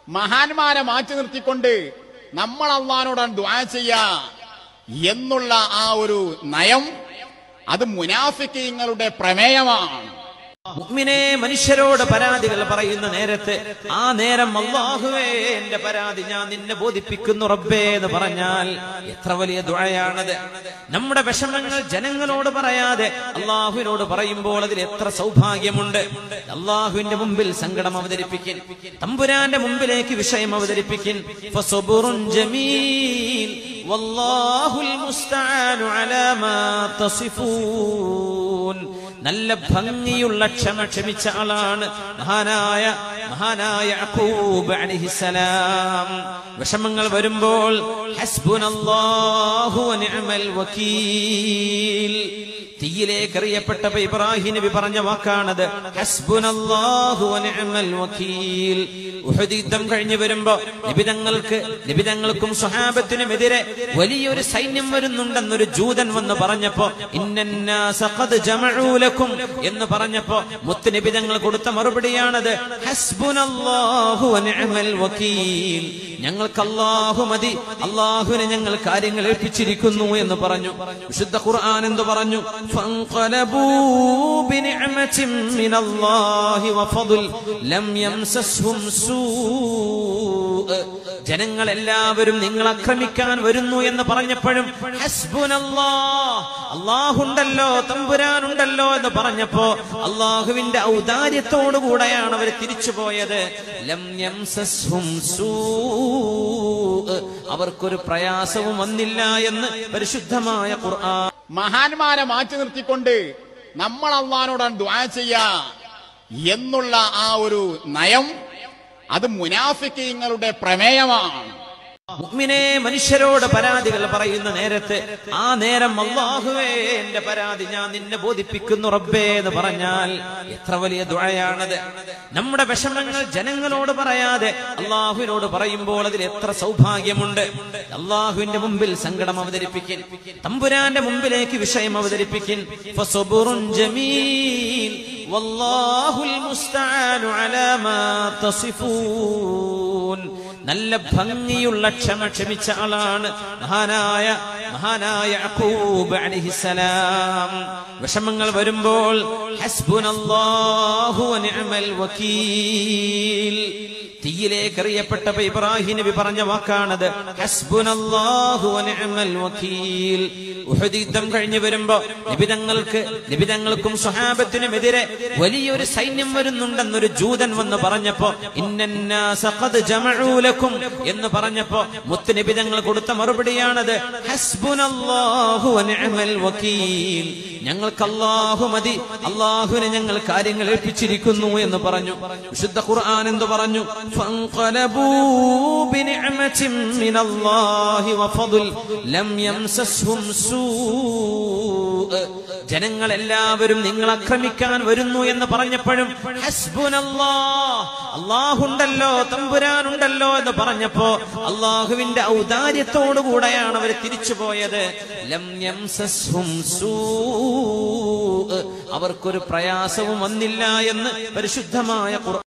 മഹാന്മാരെ മാറ്റി നിർത്തിക്കൊണ്ട് നമ്മൾ അള്ളഹാനോടാണ് ദ്വാ ചെയ്യാ എന്നുള്ള ആ ഒരു നയം അത് മുനാഫിക്കീങ്ങളുടെ പ്രമേയമാണ് മുഅ്മിനെ മനുഷ്യരോട് പരാതികൾ പറയുന്ന നേരത്ത് ആ നേരം അള്ളാഹുവേ എന്റെ പരാതി ഞാൻ നിന്നെ ബോധിപ്പിക്കുന്നു റബ്ബേ എന്ന് പറഞ്ഞാൽ എത്ര വലിയ ദുഴയാണത് നമ്മുടെ വിഷമങ്ങൾ ജനങ്ങളോട് പറയാതെ അള്ളാഹുവിനോട് പറയുമ്പോൾ അതിൽ എത്ര സൗഭാഗ്യമുണ്ട് അള്ളാഹുവിന്റെ മുമ്പിൽ സങ്കടം അവതരിപ്പിക്കൻ തമ്പുരാന്റെ മുമ്പിലേക്ക് വിഷയം അവതരിപ്പിക്കൻ ഫസബുറുൻ ജമീൽ വല്ലാഹുൽ മുസ്തആനു അലാ മാ തസിഫൂൻ നല്ല ഭംഗിയുള്ള ക്ഷമ ക്ഷമിച്ച ആളാണ് മഹാനായ മഹാനായ യഅഖൂബ് അലൈഹിസ്സലാം വിഷമങ്ങൾ വരുമ്പോൾ ഹസ്ബുനല്ലാഹു വനിഅമൽ വക്കീൽ തീയിലേക്ക് എറിയപ്പെട്ടപ്പോ ഇബ്രാഹിം നബി പറഞ്ഞ വാക്കാണത് ഹസ്ബുനല്ലാഹു വനിഅമൽ വക്കീൽ ഉഹദ് യുദ്ധം കഴിഞ്ഞു വരുമ്പോ നിബിതങ്ങൾക്ക് നിബിതങ്ങൾക്കും സ്വഹാബത്തിനുമെതിരെ വലിയൊരു സൈന്യം വരുന്നുണ്ടെന്നൊരു ജൂതൻ വന്ന് പറഞ്ഞപ്പോ ഇന്നന്നാസ ഖദ് ജമഊ ലക്കും എന്ന് പറഞ്ഞപ്പോ മുത്ത് നിബിതങ്ങൾ കൊടുത്ത മറുപടിയാണത് ഹസ്ബുനല്ലാഹു വനിഅമൽ വക്കീൽ ഞങ്ങൾക്ക് അല്ലാഹു മതി അല്ലാഹുവിനെ ഞങ്ങൾ കാര്യങ്ങൾ ഏൽപ്പിച്ചിരിക്കുന്നു എന്ന് പറഞ്ഞു വിശുദ്ധ ഖുർആൻ എന്ത് പറഞ്ഞു ഫൻഖലബൂ ബിനിഅമതിൻ മിനല്ലാഹി വഫضل ലം യംസസ്ഹും സൂ ജനങ്ങൾ എല്ലാവരും നിങ്ങൾ ആക്രമിക്കാൻ വരുന്നു എന്ന് പറഞ്ഞപ്പോഴും അള്ളാഹുണ്ടല്ലോ തമ്പുരാനുണ്ടല്ലോ എന്ന് പറഞ്ഞപ്പോ അള്ളാഹുവിന്റെ ഔദാര്യത്തോടു കൂടെയാണ് അവർ തിരിച്ചുപോയത് ലം യംസസ്ഹും സൂ അവർക്കൊരു പ്രയാസവും വന്നില്ല എന്ന് പരിശുദ്ധമായ ഖുർആൻ മഹാന്മാരെ മാറ്റി നിർത്തിക്കൊണ്ട് നമ്മൾ അള്ളഹാനോടാണ് ദ്വാ ചെയ്യാ എന്നുള്ള ആ ഒരു നയം അത് മുനാഫിക്കീങ്ങളുടെ പ്രമേയമാണ് മുഅ്മിനെ മനുഷ്യരോട് പരാതികൾ പറയുന്ന നേരത്ത് ആ നേരം അള്ളാഹുവേ എന്റെ പരാതി ഞാൻ നിന്നെ ബോധിപ്പിക്കുന്നു റബ്ബേ എന്ന് പറഞ്ഞാൽ എത്ര വലിയ ദുഴയാണത് നമ്മുടെ വിഷമങ്ങൾ ജനങ്ങളോട് പറയാതെ അള്ളാഹുവിനോട് പറയുമ്പോൾ അതിൽ എത്ര സൗഭാഗ്യമുണ്ട് അള്ളാഹുവിന്റെ മുമ്പിൽ സങ്കടം അവതരിപ്പിക്കൻ തമ്പുരാന്റെ മുമ്പിലേക്ക് വിഷയം അവതരിപ്പിക്കൻ ഫസബുറുൻ ജമീൽ വല്ലാഹുൽ മുസ്തആനു അലാ മാ തസിഫൂൻ നല്ല ഭംഗിയുള്ള ക്ഷമ ക്ഷമിച്ച ആളാണ് മഹാനായ മഹാനായ യഅഖൂബ് അലൈഹിസ്സലാം വിഷമങ്ങൾ വരുമ്പോൾ ഹസ്ബുനല്ലാഹു വനിഅമൽ വക്കീൽ തീയിലേക്ക് എറിയപ്പെട്ടപ്പോ ഇബ്രാഹിം നബി പറഞ്ഞ വാക്കാണത് ഹസ്ബുനല്ലാഹു വനിഅമൽ വക്കീൽ ഉഹദ് യുദ്ധം കഴിഞ്ഞു വരുമ്പോ നിബിതങ്ങൾക്ക് നിബിതങ്ങൾക്കും സ്വഹാബത്തിനുമെതിരെ വലിയൊരു സൈന്യം വരുന്നുണ്ടെന്നൊരു ജൂതൻ വന്ന് പറഞ്ഞപ്പോ ഇന്നന്നാസ ഖദ് ജമഊ ലക്കും എന്ന് പറഞ്ഞപ്പോ മുത്ത് നിബിതങ്ങൾ കൊടുത്ത മറുപടിയാണത് ഹസ്ബുനല്ലാഹു വനിഅമൽ വക്കീൽ ഞങ്ങൾക്ക് അല്ലാഹു മതി അല്ലാഹുവിനെ ഞങ്ങൾ കാര്യങ്ങൾ ഏൽപ്പിച്ചിരിക്കുന്നു എന്ന് പറഞ്ഞു വിശുദ്ധ ഖുർആൻ എന്ത് പറഞ്ഞു ഫൻഖലബൂ ബിനിഅമതിൻ മിനല്ലാഹി വഫضل ലം യംസസ്ഹും സൂ ജനങ്ങൾ എല്ലാവരും നിങ്ങൾ ആക്രമിക്കാൻ വരുന്നു എന്ന് പറഞ്ഞപ്പോഴും അള്ളാഹുണ്ടല്ലോ തമ്പുരാനുണ്ടല്ലോ എന്ന് പറഞ്ഞപ്പോ അള്ളാഹുവിന്റെ ഔദാര്യത്തോടു കൂടെയാണ് അവർ തിരിച്ചുപോയത് ലം യംസസ്ഹും സൂ അവർക്കൊരു പ്രയാസവും വന്നില്ല എന്ന് പരിശുദ്ധമായ ഖുർആൻ